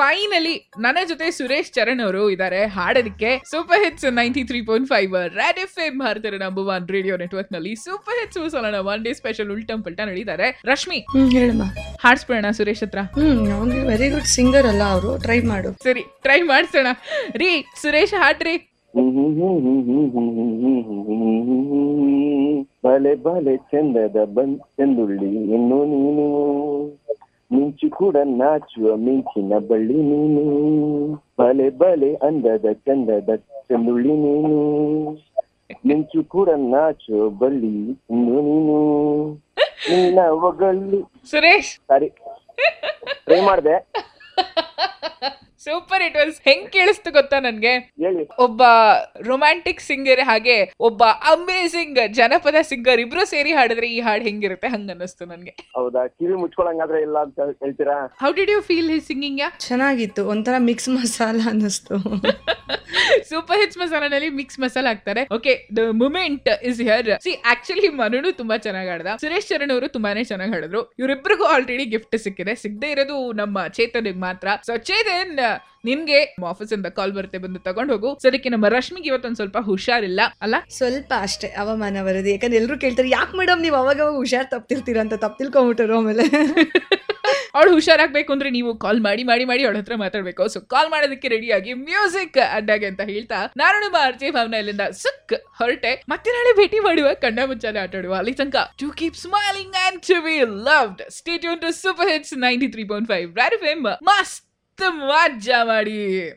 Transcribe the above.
finally ನನ್ನ ಜೊತೆ ಸುರೇಶ್ ಚರಣ್ ಅವರು ಇದ್ದಾರೆ ಹಾಡೋದಕ್ಕೆ super hits ninety three point five Red F M ಭಾರತದ ನಂಬರ್ ಒನ್ ರೇಡಿಯೋ ನೆಟ್ವರ್ಕ್ ನಲ್ಲಿ ಸೂಪರ್ ಹಿಟ್ಸ್ ಸಲನ ಒನ್ ಡೇ ಸ್ಪೆಷಲ್ ಉಲ್ಟಂ ಪಲ್ಟಾ ನಡೀತಾರೆ ರಶ್ಮಿ ಹ್ಮ್ ಹೇಳಮ್ಮ ಹಾಡ್ಸ್ಬಿಡೋಣ ಸುರೇಶ್ ಹತ್ರ ಹ್ಮ್ ಅವ್ನಿಗೆ ವೆರಿ ಗುಡ್ ಸಿಂಗರ್ ಅಲ್ಲ ಅವರು ಟ್ರೈ ಮಾಡು ಸರಿ ಟ್ರೈ ಮಾಡ್ಸೋಣ ರೀ ಸುರೇಶ್ ಹಾಡ್ರಿ ಬಲೆ ಬಲೆ ಚಂದದ ಬನ್ ಚೆಂದುಳ್ಳಿ ಇನ್ನು ನೀನು ಮಿಂಚು ಕೂಡ ನಾಚುವ ಮಿಂಚಿನ ಬಳ್ಳಿ ನೀನು ಬಲೆ ಬಲೆ ಅಂದದ ಚಂದದ ಚೆಂದುಳ್ಳಿ ನೀನು ಮಿಂಚು ಕೂಡ ನಾಚುವ ಬಳ್ಳಿ ಇನ್ನು ನೀನು ನಿನ್ನ ಒಗಳ್ಳಿ ಸುರೇಶ್ ಸಾರಿ ಟ್ರೈ ಮಾಡ್ದೆ ಸೂಪರ್ ಇಟ್ ವಾಸ್ ಹೆಂಗ್ ಕೇಳಿಸ್ತು ಗೊತ್ತಾ ನನ್ಗೆ ಹೇಳಿ ಒಬ್ಬ ರೊಮ್ಯಾಂಟಿಕ್ ಸಿಂಗರ್ ಹಾಗೆ ಒಬ್ಬ ಅಮೇಸಿಂಗ್ ಜನಪದ ಸಿಂಗರ್ ಇಬ್ರು ಸೇರಿ ಹಾಡಿದ್ರೆ ಈ ಹಾಡು ಹೆಂಗಿರುತ್ತೆ ಹಂಗ ಅನ್ನಿಸ್ತು ನನ್ಗೆ ಹೌದಾ ಕಿವಿ ಮುಚ್ಕೊಳಂಗಾದ್ರೆ ಇಲ್ಲ ಅಂತ ಹೇಳ್ತೀರಾ how did you feel his singing yeah ಚೆನ್ನಾಗಿತ್ತು ಒಂಥರ ಮಿಕ್ಸ್ ಮಸಾಲ ಅನ್ನಿಸ್ತು ಸೂಪರ್ ಹಿಟ್ಸ್ ಮಸಾಲಾನಲ್ಲಿ ಮಿಕ್ಸ್ ಮಸಾಲ ಹಾಕ್ತಾರೆ okay the moment is here see actually ಮನುನು ತುಂಬಾ ಚೆನ್ನಾಗಿ ಹಾಡ್ದ ಸುರೇಶ್ ಚರಣ್ ಅವರು ತುಂಬಾನೇ ಚೆನ್ನಾಗಿ ಹಾಡಿದ್ರು ಇವರಿಬ್ಬರಿಗೂ ಆಲ್ರೆಡಿ ಗಿಫ್ಟ್ ಸಿಕ್ಕಿದೆ ಸಿಗದೆ ಇರೋದು ನಮ್ಮ ಚೇತನಿಗೆ ಮಾತ್ರ ಸೊ ಚೇತನ್ ನಿನ್ಗೆ ಆಫೀಸ್ ಇಂದ ಕಾಲ್ ಬರುತ್ತೆ ಬಂದು ತಗೊಂಡ್ ಹೋಗು ಸೊ ಅದಕ್ಕೆ ನಮ್ಮ ರಶ್ಮಿಗೆ ಇವತ್ತೊಂದ್ ಸ್ವಲ್ಪ ಹುಷಾರಿಲ್ಲ ಅಲ್ಲ ಸ್ವಲ್ಪ ಅಷ್ಟೇ ಅವಮಾನ ವರದಿ ಯಾಕಂದ್ರೆ ಎಲ್ಲರೂ ಕೇಳ್ತಾರೆ ಯಾಕೆ ಮೇಡಮ್ ನೀವು ಅವಾಗ ಅವಾಗ ಹುಷಾರ್ ತಪ್ತಿರ್ತೀರಾ ಅಂತ ತಪ್ಪು ತಿಳ್ಕೊಂಬಿಟ್ಟರು ಆಮೇಲೆ ಅವಳು ಹುಷಾರಾಗ್ಬೇಕು ಅಂದ್ರೆ ನೀವು ಕಾಲ್ ಮಾಡಿ ಮಾಡಿ ಮಾಡಿ ಅವಳ ಹತ್ರ ಮಾತಾಡ್ಬೇಕು ಸೊ ಕಾಲ್ ಮಾಡೋದಕ್ಕೆ ರೆಡಿಯಾಗಿ ಮ್ಯೂಸಿಕ್ ಅಡ್ಡಾಗೆ ಅಂತ ಹೇಳ್ತಾ ನಾನು ನಿಮ್ಮ ಅರ್ಜಿ ಭಾವನ ಇಲ್ಲಿಂದ ಸುಕ್ ಹೊರಟೆ ಮತ್ತೆ ನಾಳೆ ಭೇಟಿ ಮಾಡುವ ಕಣ್ಣ ಮುಚ್ಚಾಲೆ ಆಟಾಡುವ ಅಲ್ಲಿ ತನಕ to keep smiling and to be loved stay tuned to super hits ninety three point five ಮಸ್ತ್ ಮಜಾ ಮಾಡಿ